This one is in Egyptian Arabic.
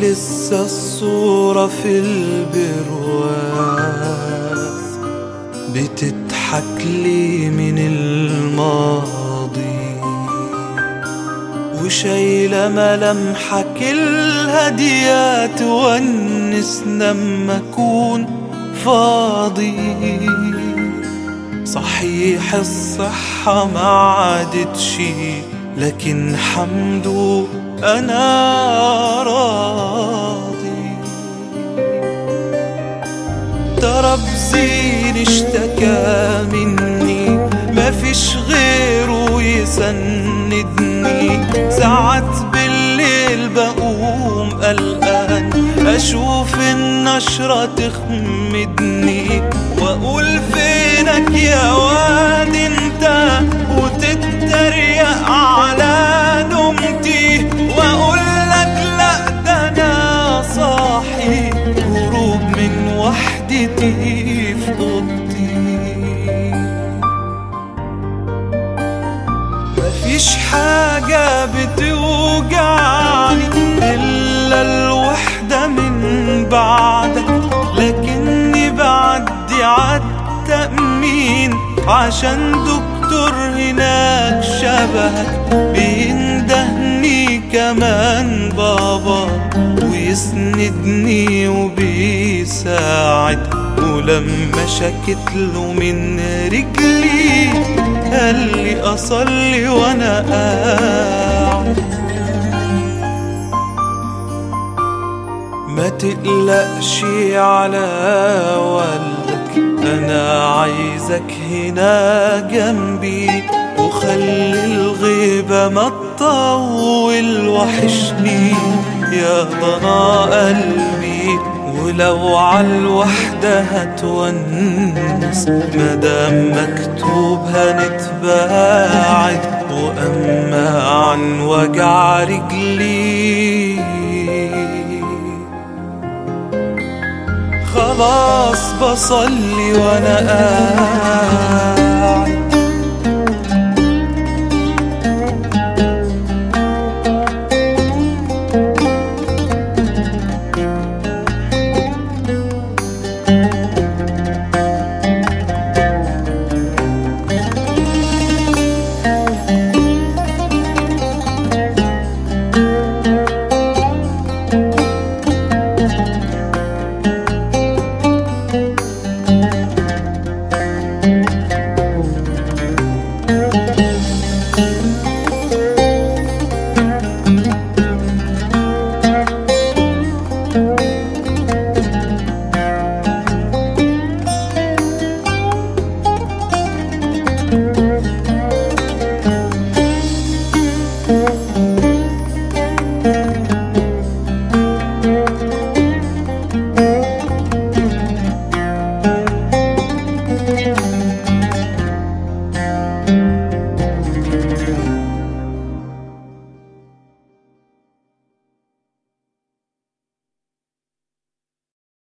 لسه الصورة في البرواز بتضحك لي من الماضي وشايلة ملامحك الهادية تونسنا اما اكون فاضي صحيح الصحة ما عادتش لكن حمده أنا راضي ترى بزين اشتكى مني مفيش غيره يسندني ساعات بالليل بقوم قلقان اشوف النشرة تخمدني واقول فينك يا واد انت وتتريق على نومتي واقول لك لا ده انا صاحي هروب من وحدتي في اوضتي مفيش حاجة بتوجعني إلا الوحدة من بعدك لكني بعدي عالتأمين عشان دكتور هناك شبهك بيندهني كمان بابا ويسندني وبيساعد ولما شكت له من رجلي قال لي اصلي وانا قاعد ما تقلقش على والدك انا عايزك هنا جنبي وخلي الغيبة ما تطول وحشني يا ضنا قلبي ولو عالوحدة هتونس مادام مكتوب هنتباعد وأما عن وجع رجلي خلاص بصلي وانا قاعد